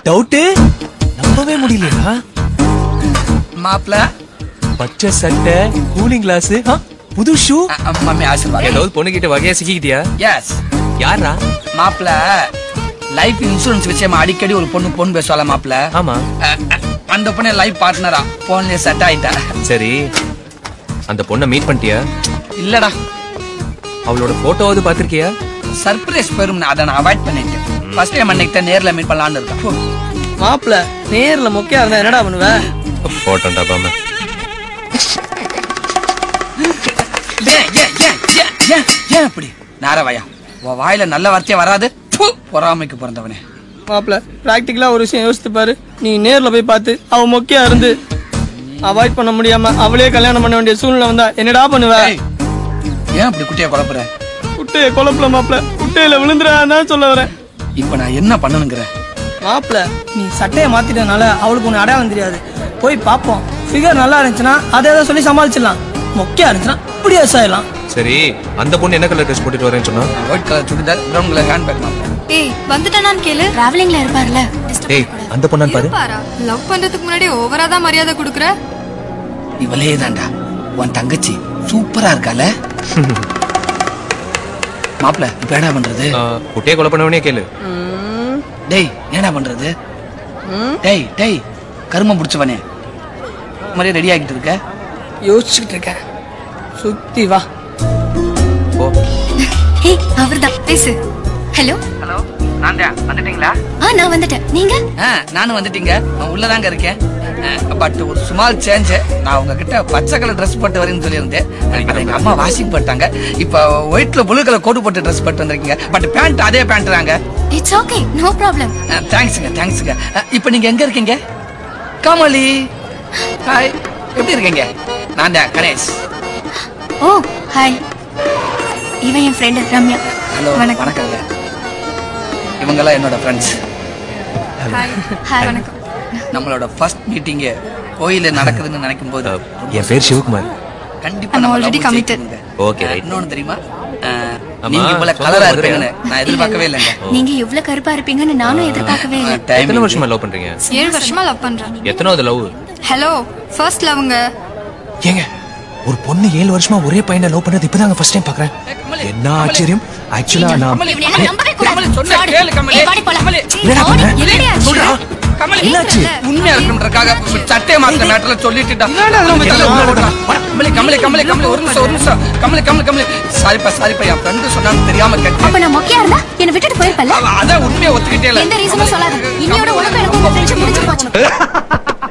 Doubt நம்பவே முடியலையா மாப்பிள பச்சை சட்டை கூலிங் கிளாஸ் புது ஷூ மம்மி ஆசீர்வாதம் ஏதாவது பொண்ணுகிட்ட வகையா சிக்கிக்கிட்டியா எஸ் யாரா மாப்பிள லைஃப் இன்சூரன்ஸ் விஷயமா அடிக்கடி ஒரு பொண்ணு பொண்ணு பேசுவாள மாப்பிள ஆமா அஹ், அஹ், அந்த பொண்ணு லைஃப் பார்ட்னரா போன்லயே செட் ஆயிட்டா சரி அந்த பொண்ணை மீட் பண்ணிட்டியா இல்லடா அவளோட போட்டோவாவது பாத்திருக்கியா சர்ப்ரைஸ் பெரும் அதை நான் அவாய்ட் பண்ணிட்டேன் ஃபர்ஸ்ட் டைம் அன்னைக்கு தான் நேர்ல மீட் பண்ணலாம்னு இருக்கேன் மாப்பிள நேர்ல மொக்கையா இருந்தா என்னடா பண்ணுவ போட்டோண்டா பாம ஏன் ஏன் ஏன் ஏன் ஏன் ஏன் இப்படி நாரவாயா உன் வாயில நல்ல வார்த்தையே வராது ப்பு, பொறாமைக்கு பிறந்தவனே மாப்பிள பிராக்டிக்கலா ஒரு விஷயம் யோசித்து பாரு நீ நேர்ல போய் பார்த்து அவ மொக்கையா இருந்து அவாய்ட் பண்ண முடியாம அவளே கல்யாணம் பண்ண வேண்டிய சூழ்நிலை வந்தா என்னடா பண்ணுவ ஏய், ஏன் இப்படி குட்டியா குழப்புற குட்டைய குழப்பல மாப்பிள குட்டையில விழுந்துடாதான் சொல்ல வரேன் இப்ப நான் என்ன பண்ணணுங்கிற மாப்பிள நீ சட்டையை மாத்திட்டனால அவளுக்கு ஒண்ணு அடையாளம் தெரியாது போய் பார்ப்போம் ஃபிகர் நல்லா இருந்துச்சுன்னா அதை ஏதோ சொல்லி சமாளிச்சிடலாம் மொக்கையா இருந்துச்சுன்னா இப்படி ஆயிடலாம் சரி அந்த பொண்ணு என்ன கலர் ட்ரெஸ் போட்டுட்டு வரேன்னு சொன்னா white colour churidar brown colour hand bag மாப்பிள ஏய் வந்துட்டானான்னு கேளு டிராவலிங்ல இருப்பார்ல ஏய் அந்த பொண்ணான்னு பாரு பாரா லவ் பண்றதுக்கு முன்னாடி ஓவரா தான் மரியாதை கொடுக்குற இவளே தான்டா உன் தங்கச்சி சூப்பரா இருக்கால மாப்பிள இப்ப என்ன பண்றது ஆ, குட்டையை கொலை பண்ணவனே கேளு டேய் என்னடா பண்றது டேய் டேய் கருமம் பிடிச்சவனே மாதிரியே ரெடி ஆகிட்டு இருக்க யோசிச்சுக்கிட்டு இருக்கேன் சுத்தி வா போ ஏய் அவர்தான் பேசு ஹலோ ஹலோ நான் தான் வந்துட்டீங்களா ஆ நான் வந்துட்டேன் நீங்க ஆ நானும் வந்துட்டீங்க நான் உள்ளதாங்க இருக்கேன் பட் ஒரு சுமால் சேஞ்ச் நான் உங்ககிட்ட பச்சை கலர் ட்ரெஸ் போட்டு வரேன்னு சொல்லியிருந்தேன் அதை எங்க அம்மா வாஷிங் போட்டாங்க இப்போ ஒயிட்ல ப்ளூ கலர் கோட் போட்டு ட்ரெஸ் போட்டு வந்திருக்கீங்க பட் பேண்ட் அதே பேண்ட் தாங்க இட்ஸ் ஓகே நோ ப்ராப்ளம் தேங்க்ஸுங்க தேங்க்ஸுங்க இப்போ நீங்க எங்க இருக்கீங்க காமாலி ஹாய் எப்படி இருக்கீங்க நான் தான் கணேஷ் ஓ ஹாய் இவன் என் ஃப்ரெண்ட் ரம்யா ஹலோ வணக்கம் வணக்கங்க இவங்கெல்லாம் என்னோட ஃப்ரெண்ட்ஸ் ஹாய் வணக்கம் நம்மளோட ஃபர்ஸ்ட் மீட்டிங்கு கோயில நடக்குதுன்னு நினைக்கும் போது ஆ, என் பேர் சிவகுமார் கண்டிப்பா I'm நம்ம already love committed. ஜெயிக்குங்க. Okay, right. இன்னொன்னு தெரியுமா அஹ், ஆமா, நீங்க இவ்வளவு சொல்ல கலரா மதுரையா? இருப்பீங்கன்னு நான் எதிர்பார்க்கவே இல்லைங்க நீங்க இவ்ளோ கருப்பா இருப்பீங்கன்னு நானும் எதிர்பார்க்கவே இல்லை Timing. எத்தனை வருஷமா லவ் பண்றீங்க ஏழு வருஷமா லவ் பண்றேன் எத்தனாவது லவ் ஹலோ ஃபர்ஸ்ட் லவ்ங்க ஏங்க ஒரு பொண்ணு ஏழு வருஷமா ஒரே பையனை லவ் பண்ணது இப்பதாங்க ஃபர்ஸ்ட் டைம் பாக்குறேன் என்ன ஆச்சரியம் ஆக்சுவலா நான் கமலி, இவனை எல்லாம் நம்பவே கூடாது. கமலி, சொன்னா Fraud. கேளு, கமலி. ஏய், வாடி போலாம். கமலி. சீ, என்னடா ஓடி, பண்ண? என்னடி ஆச்சு? சொல்றா. கமலி, என்னாச்சு? உண்மையா இருக்கணுன்றக்காக சட்டை மாத்திர மேட்டர்ல சொல்லிட்டுடா கமலி கமலி கமலி கமலி ஒரு நிமிஷம் ஒரு நிமிஷம் கமலி கமலி கமலி சாரிப்பா சாரிப்பா என் ஃப்ரெண்டு சொன்னான்னு தெரியாம கேட்டேன் அப்ப நான் மொக்கையா இருந்தா என்னை விட்டுட்டு போயிருப்பல அவ அதான் உண்மையை ஒத்துக்கிட்டே இல்ல எந்த ரீசனும் சொல்லாத இன்னையோட உனக்கு எனக்கு உங்க ஃப்ரெண்ட்ஷிப் முடிஞ்சு போச்சு